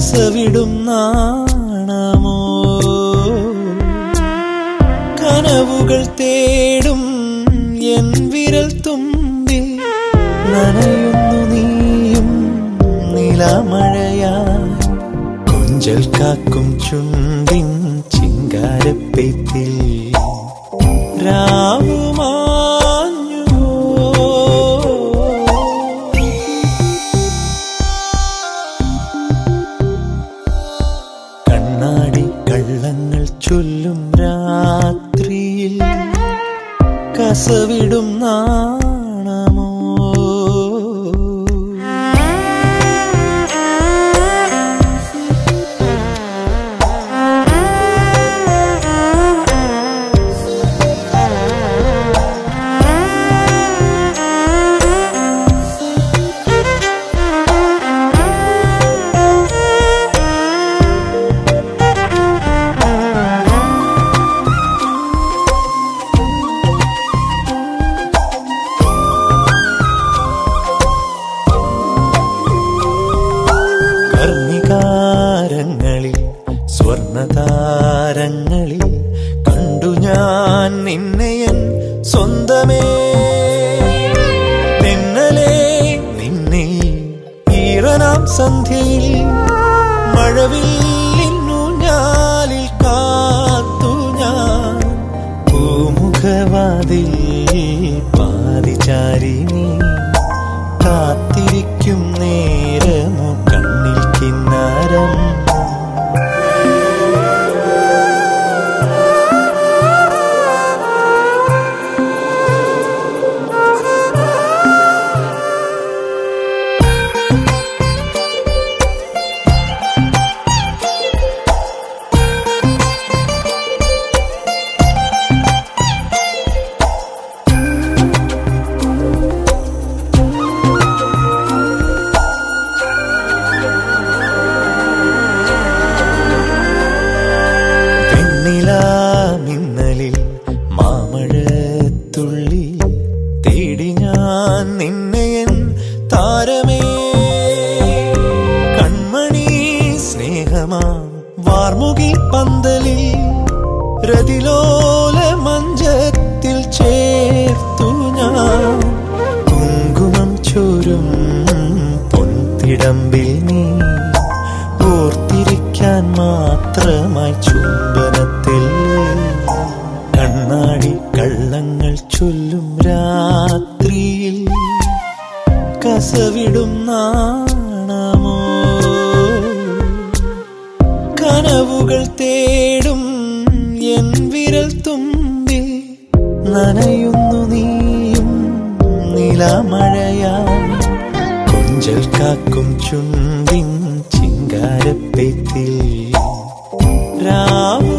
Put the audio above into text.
കസവിടും നാണമോ കനവുകൾ തേടും എൻ വിരൽ തുമ്പിൽ നനയുന്നു നീയും നിലമഴയായി കൊഞ്ചൽ കാക്കും ചുണ്ടിൻ ചിങ്കാരപ്പെയ്ത്തിൽ രാവുമാഞ്ഞു കണ്ണാടി കള്ളങ്ങൾ ചൊല്ലും രാത്രിയിൽ കസവിടും നാണമോ കർണികാരങ്ങളിൽ സ്വർണതാരങ്ങളിൽ കണ്ടു ഞാൻ നിന്നെയൻ സ്വന്തമേ നിന്നലേ നിന്നെ ഈറനാം സന്ധ്യയിൽ മഴവില്ലിന്നൂഞ്ഞാലിൽ കാത്തു ഞാൻ പൂമുഖവാതിൽ പാതിചാരി നീ കാത്തിരിക്കും നേരമോ കണ്ണിൽ കിന്നാരം വെണ്ണിലാ മിന്നലിൽ മാമഴത്തുള്ളി തേടി ഞാൻ നിന്നെയൻ താരമേ കൺമണി സ്നേഹമാ വാർമുകിൽ പന്തലിൽ രതിലോല മഞ്ചത്തിൽ ചേർത്തു ഞാൻ കുങ്കുമം ചോരും പൊൻതിടമ്പിൽ നീ ഓർത്തിരിക്കാൻ മാത്രമായി ചുംബനത്തിൽ കണ്ണാടി കള്ളങ്ങൾ ചൊല്ലും രാത്രിയിൽ കസവിടും നാണമോ കനവുകൾ തേടും എൻ വിരൽ തുമ്പിൽ നനയുന്നു നീയും നിലമഴയായി കൊഞ്ചൽ കാക്കും ചുണ്ടിൻ ചിങ്കാരപ്പെയ്ത്തിൽ രാവ